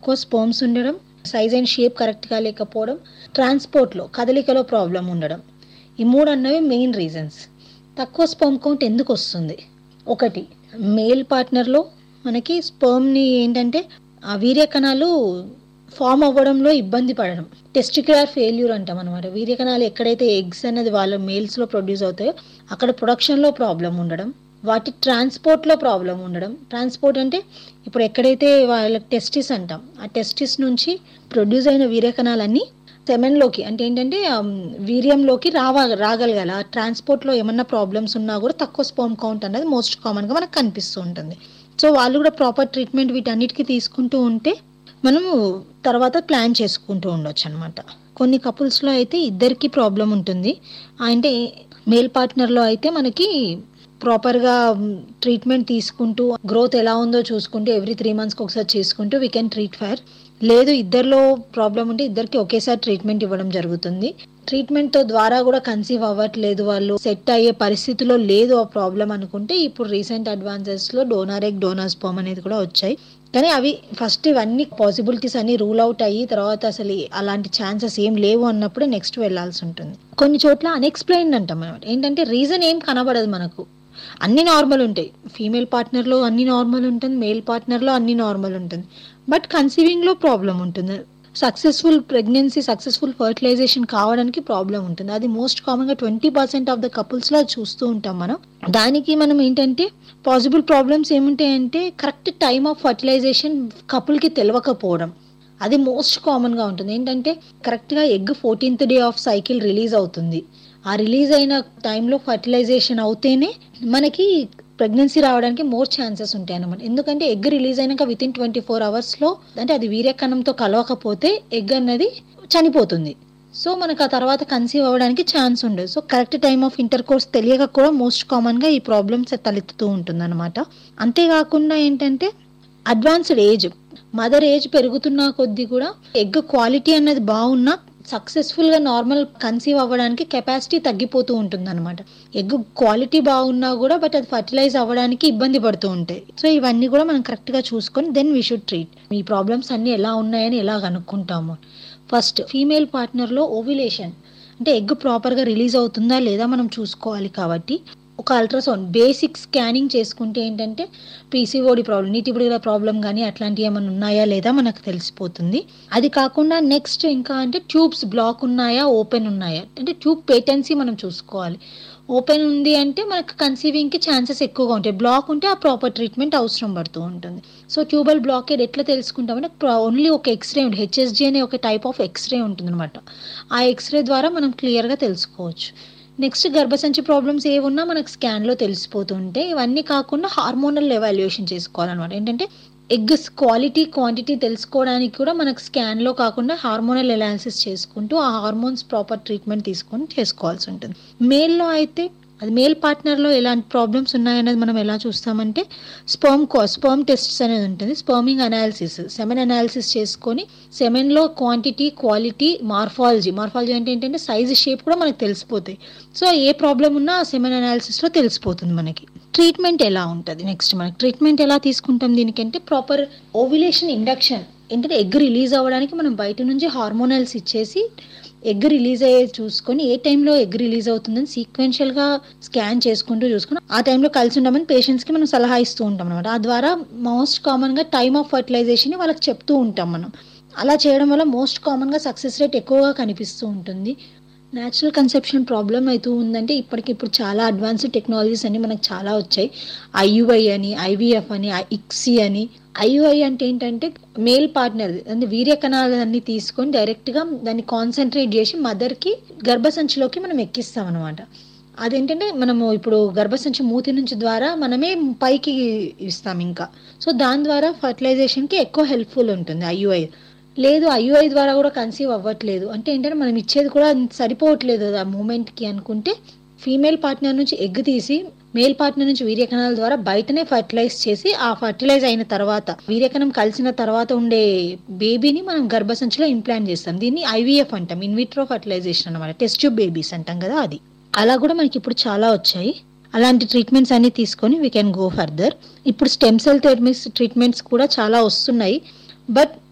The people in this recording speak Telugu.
తక్కువ స్పోమ్స్ ఉండడం సైజ్ అండ్ షేప్ కరెక్ట్గా లేకపోవడం ట్రాన్స్పోర్ట్లో కదలికలో ప్రాబ్లం ఉండడం ఈ మూడు అన్నవి మెయిన్ రీజన్స్ తక్కువ స్పర్మ్ కౌంట్ ఎందుకు వస్తుంది ఒకటి మేల్ పార్ట్నర్లో మనకి స్పర్మ్ని ఏంటంటే ఆ వీర్య కణాలు ఫామ్ అవ్వడంలో ఇబ్బంది పడడం టెస్టిక్యులర్ ఫెయిల్యూర్ అంటాం అనమాట వీర్య కణాలు ఎక్కడైతే ఎగ్స్ అనేది వాళ్ళ మేల్స్లో ప్రొడ్యూస్ అవుతాయో అక్కడ ప్రొడక్షన్లో ప్రాబ్లం ఉండడం వాటి ట్రాన్స్పోర్ట్లో ప్రాబ్లం ఉండడం ట్రాన్స్పోర్ట్ అంటే ఇప్పుడు ఎక్కడైతే వాళ్ళ టెస్టిస్ అంటాం ఆ టెస్టిస్ నుంచి ప్రొడ్యూస్ అయిన వీర్య కణాలన్నీ సెమెన్లోకి అంటే ఏంటంటే ఆమ్, వీర్యంలోకి రావ రాగలగాలి ఆ ట్రాన్స్పోర్ట్లో ఏమన్నా ప్రాబ్లమ్స్ ఉన్నా కూడా తక్కువ స్పర్మ్ కౌంట్ అనేది మోస్ట్ కామన్గా మనకు కనిపిస్తూ ఉంటుంది సో వాళ్ళు కూడా ప్రాపర్ ట్రీట్మెంట్ వీటన్నిటికీ తీసుకుంటూ ఉంటే మనము తర్వాత ప్లాన్ చేసుకుంటూ ఉండొచ్చు అనమాట కొన్ని కపుల్స్లో అయితే ఇద్దరికి ప్రాబ్లం ఉంటుంది అంటే మేల్ పార్ట్నర్లో అయితే మనకి ప్రాపర్గా ట్రీట్మెంట్ తీసుకుంటూ గ్రోత్ ఎలా ఉందో చూసుకుంటూ ఎవ్రీ త్రీ మంత్స్కి ఒకసారి చేసుకుంటూ వీ కెన్ ట్రీట్ ఫైర్ లేదు ఇద్దరిలో ప్రాబ్లం ఉంటే ఇద్దరికి ఒకేసారి ట్రీట్మెంట్ ఇవ్వడం జరుగుతుంది ట్రీట్మెంట్తో ద్వారా కూడా కన్సీవ్ అవ్వట్లేదు వాళ్ళు సెట్ అయ్యే పరిస్థితిలో లేదు ఆ ప్రాబ్లం అనుకుంటే ఇప్పుడు రీసెంట్ అడ్వాన్సెస్లో డోనార్ ఎగ్ డోనార్ స్పర్మ్ అనేది కూడా వచ్చాయి కానీ అవి ఫస్ట్ ఇవన్నీ పాసిబిలిటీస్ అన్ని రూల్ అవుట్ అయ్యి తర్వాత అసలు అలాంటి ఛాన్సెస్ ఏం లేవు అన్నప్పుడే నెక్స్ట్ వెళ్ళాల్సి ఉంటుంది కొన్ని చోట్ల అన్ఎక్స్ప్లెయిన్డ్ అంటాం అనమాట ఏంటంటే రీజన్ ఏం కనబడదు మనకు అన్ని నార్మల్ ఉంటాయి ఫీమేల్ పార్ట్నర్లో అన్ని నార్మల్ ఉంటుంది మేల్ పార్ట్నర్లో అన్ని నార్మల్ ఉంటుంది బట్ కన్సీవింగ్లో ప్రాబ్లం ఉంటుంది సక్సెస్ఫుల్ ప్రెగ్నెన్సీ సక్సెస్ఫుల్ ఫర్టిలైజేషన్ కావడానికి ప్రాబ్లం ఉంటుంది అది మోస్ట్ కామన్గా ట్వంటీ పర్సెంట్ ఆఫ్ ద కపుల్స్లో చూస్తూ ఉంటాం మనం దానికి మనం ఏంటంటే పాసిబుల్ ప్రాబ్లమ్స్ ఏముంటాయంటే కరెక్ట్ టైమ్ ఆఫ్ ఫర్టిలైజేషన్ కపుల్కి తెలియకపోవడం అది మోస్ట్ కామన్గా ఉంటుంది ఏంటంటే కరెక్ట్గా egg fourteenth day of cycle release అవుతుంది ఆ రిలీజ్ అయిన టైంలో ఫర్టిలైజేషన్ అవుతేనే మనకి ప్రెగ్నెన్సీ రావడానికి మోర్ ఛాన్సెస్ ఉంటాయి అన్నమాట ఎందుకంటే ఎగ్ రిలీజ్ అయినాక విత్ ఇన్ ట్వంటీ ఫోర్ అవర్స్లో అంటే అది వీర్యకణంతో కలవకపోతే ఎగ్ అన్నది చనిపోతుంది సో మనకు ఆ తర్వాత కన్సీవ్ అవ్వడానికి ఛాన్స్ ఉండదు so correct time of intercourse తెలియక కూడా మోస్ట్ కామన్గా ఈ ప్రాబ్లమ్స్ తలెత్తుతూ ఉంటుంది అనమాట అంతేకాకుండా ఏంటంటే అడ్వాన్స్డ్ ఏజ్ మదర్ ఏజ్ పెరుగుతున్న కొద్దీ కూడా ఎగ్ క్వాలిటీ అన్నది బాగున్నా సక్సెస్ఫుల్గా నార్మల్ కన్సీవ్ అవ్వడానికి కెపాసిటీ తగ్గిపోతూ ఉంటుంది అనమాట ఎగ్ క్వాలిటీ బాగున్నా కూడా బట్ అది ఫర్టిలైజ్ అవ్వడానికి ఇబ్బంది పడుతూ ఉంటాయి సో ఇవన్నీ కూడా మనం కరెక్ట్గా చూసుకొని దెన్ వీ షుడ్ ట్రీట్ ఈ ప్రాబ్లమ్స్ అన్నీ ఎలా ఉన్నాయని ఎలా కనుక్కుంటాము ఫస్ట్ ఫీమేల్ పార్ట్నర్లో ఓవిలేషన్ అంటే ఎగ్ ప్రాపర్గా రిలీజ్ అవుతుందా లేదా మనం చూసుకోవాలి కాబట్టి ఒక అల్ట్రాసౌండ్ బేసిక్ స్కానింగ్ చేసుకుంటే ఏంటంటే పీసీఓడి ప్రాబ్లం నీటిబుడిల ప్రాబ్లం కానీ అట్లాంటివి ఏమైనా ఉన్నాయా లేదా మనకు తెలిసిపోతుంది అది కాకుండా నెక్స్ట్ ఇంకా అంటే ట్యూబ్స్ బ్లాక్ ఉన్నాయా ఓపెన్ ఉన్నాయా అంటే ట్యూబ్ పేటెన్సీ మనం చూసుకోవాలి ఓపెన్ ఉంది అంటే మనకు కన్సీవింగ్కి ఛాన్సెస్ ఎక్కువగా ఉంటాయి బ్లాక్ ఉంటే ఆ ప్రాపర్ ట్రీట్మెంట్ అవసరం పడుతూ ఉంటుంది సో ట్యూబల్ బ్లాకేడ్ ఎట్లా తెలుసుకుంటామంటే ఓన్లీ ఒక ఎక్స్రే ఉంటుంది హెచ్ఎస్జి అనే ఒక టైప్ ఆఫ్ ఎక్స్రే ఉంటుంది అనమాట ఆ ఎక్స్రే ద్వారా మనం క్లియర్గా తెలుసుకోవచ్చు నెక్స్ట్ గర్భసంచి ప్రాబ్లమ్స్ ఏమున్నా మనకు స్కాన్లో తెలిసిపోతుంటే ఇవన్నీ కాకుండా హార్మోనల్ ఎవాల్యుయేషన్ చేసుకోవాలన్నమాట ఏంటంటే ఎగ్స్ క్వాలిటీ క్వాంటిటీ తెలుసుకోవడానికి కూడా మనకు స్కాన్లో కాకుండా హార్మోనల్ ఎనాలిసిస్ చేసుకుంటూ ఆ హార్మోన్స్ ప్రాపర్ ట్రీట్మెంట్ తీసుకొని చేసుకోవాల్సి ఉంటుంది మేల్లో అయితే అది మేల్ పార్ట్నర్లో ఎలాంటి ప్రాబ్లమ్స్ ఉన్నాయనేది మనం ఎలా చూస్తామంటే స్పర్మ్ కో స్పర్మ్ టెస్ట్స్ అనేది ఉంటుంది స్పర్మింగ్ అనాలిసిస్ సెమెన్ అనాలిసిస్ చేసుకొని సెమెన్లో క్వాంటిటీ క్వాలిటీ మార్ఫాలజీ మార్ఫాలజీ అంటే ఏంటంటే సైజ్ షేప్ కూడా మనకు తెలిసిపోతాయి సో ఏ ప్రాబ్లం ఉన్నా ఆ సెమెన్ అనాలిసిస్లో తెలిసిపోతుంది మనకి ట్రీట్మెంట్ ఎలా ఉంటుంది నెక్స్ట్ మనకి ట్రీట్మెంట్ ఎలా తీసుకుంటాం దీనికంటే ప్రాపర్ ఓవిలేషన్ ఇండక్షన్ ఏంటంటే ఎగ్ రిలీజ్ అవ్వడానికి మనం బయట నుంచి హార్మోనల్స్ ఇచ్చేసి ఎగ్ రిలీజ్ అయ్యే చూసుకొని ఏ టైంలో ఎగ్ రిలీజ్ అవుతుందని సీక్వెన్షియల్గా స్కాన్ చేసుకుంటూ చూసుకుని ఆ టైంలో కలిసి ఉండమని పేషెంట్స్కి మనం సలహా ఇస్తూ ఉంటాం అనమాట ఆ ద్వారా మోస్ట్ కామన్గా టైమ్ ఆఫ్ ఫర్టిలైజేషన్ వాళ్ళకి చెప్తూ ఉంటాం మనం అలా చేయడం వల్ల మోస్ట్ కామన్గా సక్సెస్ రేట్ ఎక్కువగా కనిపిస్తూ ఉంటుంది న్యాచురల్ కన్సెప్షన్ ప్రాబ్లం అవుతూ ఉందంటే ఇప్పటికిప్పుడు చాలా అడ్వాన్స్డ్ టెక్నాలజీస్ అన్ని మనకు చాలా వచ్చాయి ఐయుఐ అని ఐవీఎఫ్ అని ఇక్సీ అని ఐయుఐ అంటే ఏంటంటే మేల్ పార్ట్నర్ అంటే వీర్య కణాలన్నీ తీసుకొని డైరెక్ట్గా దాన్ని కాన్సన్ట్రేట్ చేసి మదర్కి గర్భసంచిలోకి మనం ఎక్కిస్తాం అనమాట అదేంటంటే మనము ఇప్పుడు గర్భసంచి మూతి నుంచి ద్వారా మనమే పైకి ఇస్తాం ఇంకా సో దాని ద్వారా ఫర్టిలైజేషన్కి ఎక్కువ హెల్ప్ఫుల్ ఉంటుంది ఐయుఐ లేదు ఐయుఐ ద్వారా కూడా కన్సీవ్ అవ్వట్లేదు అంటే ఏంటంటే మనం ఇచ్చేది కూడా సరిపోవట్లేదు ఆ మూమెంట్కి అనుకుంటే ఫీమేల్ పార్ట్నర్ నుంచి ఎగ్ తీసి మేల్ పార్ట్నర్ నుంచి వీర్యకణాల ద్వారా బయటనే ఫర్టిలైజ్ చేసి ఆ ఫర్టిలైజ్ అయిన తర్వాత వీర్యకణం కలిసిన తర్వాత ఉండే బేబీని మనం గర్భసంచిలో ఇంప్లాంట్ చేస్తాం దీన్ని ఐవీఎఫ్ అంటాం ఇన్విట్రో ఫర్టిలైజేషన్ అనమాట టెస్ట్ ట్యూబ్ బేబీస్ అంటాం కదా అది అలా కూడా మనకి ఇప్పుడు చాలా వచ్చాయి అలాంటి ట్రీట్మెంట్స్ అన్ని తీసుకొని వీ కెన్ గో ఫర్దర్ ఇప్పుడు స్టెమ్ సెల్ థెరపీస్ ట్రీట్మెంట్స్ కూడా చాలా వస్తున్నాయి బట్